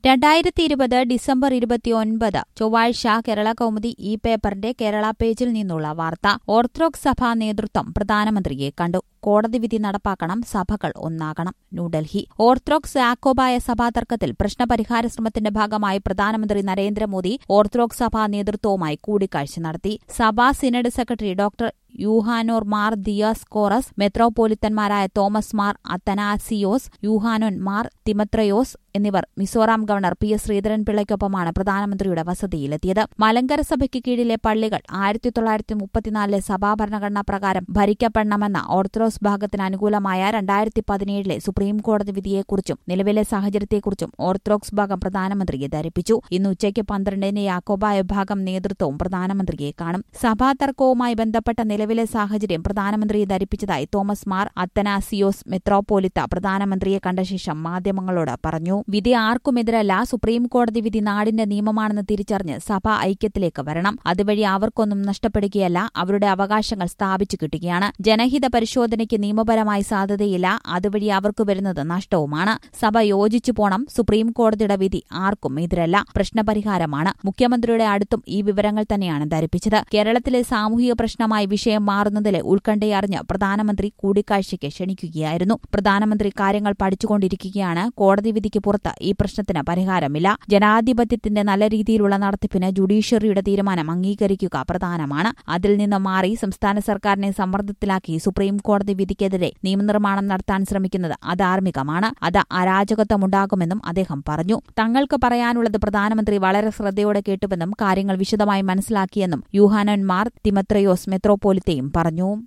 രണ്ടായിരത്തി ഇരുപത് ഡിസംബർ ഇരുപത്തിയൊൻപത് ചൊവ്വാഴ്ച കേരള കൗമുദി ഈ പേപ്പറിന്റെ കേരള പേജിൽ നിന്നുള്ള വാർത്ത ഓർത്തഡോക്സ് സഭാ നേതൃത്വം പ്രധാനമന്ത്രിയെ കണ്ടു കോടതി വിധി നടപ്പാക്കണം സഭകൾ ഒന്നാകണം ന്യൂഡൽഹി ഓർത്തഡോക്സ് യാക്കോബായ സഭാ തർക്കത്തിൽ പ്രശ്നപരിഹാര ശ്രമത്തിന്റെ ഭാഗമായി പ്രധാനമന്ത്രി നരേന്ദ്രമോദി ഓർത്തഡോക്സ് സഭാ നേതൃത്വവുമായി കൂടിക്കാഴ്ച നടത്തി സഭാ synod secretary doctor Yuhanon Mar Dioscoros മെത്രോപോലിത്തന്മാരായ തോമസ് മാർ അത്തനാസിയോസ് യൂഹാനോൻ മാർ തിമത്രയോസ് എന്നിവർ മിസോറാം ഗവർണർ പി എസ് ശ്രീധരൻപിള്ളയ്ക്കൊപ്പമാണ് പ്രധാനമന്ത്രിയുടെ വസതിയിലെത്തിയത് മലങ്കര സഭയ്ക്ക് കീഴിലെ പള്ളികൾ ആയിരത്തി തൊള്ളായിരത്തി മുപ്പത്തിനാലിലെ സഭാ ഭരണഘടനാ പ്രകാരം ഭരിക്കപ്പെടണമെന്ന ഓർത്തഡോക്സ് ഭാഗത്തിന് അനുകൂലമായ രണ്ടായിരത്തി പതിനേഴിലെ സുപ്രീംകോടതി വിധിയെക്കുറിച്ചും നിലവിലെ സാഹചര്യത്തെക്കുറിച്ചും ഓർത്തഡോക്സ് ഭാഗം പ്രധാനമന്ത്രിയെ ധരിപ്പിച്ചു ഇന്ന് ഉച്ചയ്ക്ക് പന്ത്രണ്ടിന് യാക്കോബായ വിഭാഗം നേതൃത്വവും പ്രധാനമന്ത്രിയെ കാണും സഭാ തർക്കവുമായി ബന്ധപ്പെട്ട നിലവിലെ സാഹചര്യം പ്രധാനമന്ത്രിയെ ധരിപ്പിച്ചതായി തോമസ് മാർ അത്തനാസിയോസ് മെത്രോപോലിത്ത പ്രധാനമന്ത്രിയെ കണ്ട ശേഷം മാധ്യമങ്ങളോട് പറഞ്ഞു വിധി ആർക്കുമെതിരല്ല സുപ്രീം കോടതി വിധി നാടിന്റെ നിയമമാണെന്ന് തിരിച്ചറിഞ്ഞ് സഭ ഐക്യത്തിലേക്ക് വരണം അതുവഴി അവർക്കൊന്നും നഷ്ടപ്പെടുകയല്ല അവരുടെ അവകാശങ്ങൾ സ്ഥാപിച്ചു കിട്ടുകയാണ് ജനഹിത പരിശോധനയ്ക്ക് നിയമപരമായി സാധ്യതയില്ല അതുവഴി അവർക്ക് വരുന്നത് നഷ്ടവുമാണ് സഭ യോജിച്ചു പോണം സുപ്രീം കോടതിയുടെ വിധി ആർക്കും എതിരല്ല പ്രശ്നപരിഹാരമാണ് മുഖ്യമന്ത്രിയുടെ അടുത്തും ഈ വിവരങ്ങൾ തന്നെയാണ് ധരിപ്പിച്ചത് കേരളത്തിലെ സാമൂഹിക പ്രശ്നമായി വിഷയം മാറുന്നതിലെ ഉത്കണ്ഠയറിഞ്ഞ് പ്രധാനമന്ത്രി കൂടിക്കാഴ്ചയ്ക്ക് ക്ഷണിക്കുകയായിരുന്നു പ്രധാനമന്ത്രി കാര്യങ്ങൾ പഠിച്ചുകൊണ്ടിരിക്കുകയാണ് കോടതി വിധിക്ക് പുറത്ത് ഈ പ്രശ്നത്തിന് പരിഹാരമില്ല ജനാധിപത്യത്തിന്റെ നല്ല രീതിയിലുള്ള നടത്തിപ്പിന് ജുഡീഷ്യറിയുടെ തീരുമാനം അംഗീകരിക്കുക പ്രധാനമാണ് അതിൽ നിന്ന് മാറി സംസ്ഥാന സർക്കാരിനെ സമ്മർദ്ദത്തിലാക്കി സുപ്രീം കോടതി വിധിക്കെതിരെ നിയമനിർമ്മാണം നടത്താൻ ശ്രമിക്കുന്നത് അധാർമികമാണ് അത് അരാജകത്വമുണ്ടാകുമെന്നും അദ്ദേഹം പറഞ്ഞു തങ്ങൾക്ക് പറയാനുള്ളത് പ്രധാനമന്ത്രി വളരെ ശ്രദ്ധയോടെ കേട്ടുവെന്നും കാര്യങ്ങൾ വിശദമായി മനസ്സിലാക്കിയെന്നും യൂഹാനന്മാർ തിമത്രയോസ് മെത്രോപോലിത്തയും പറഞ്ഞു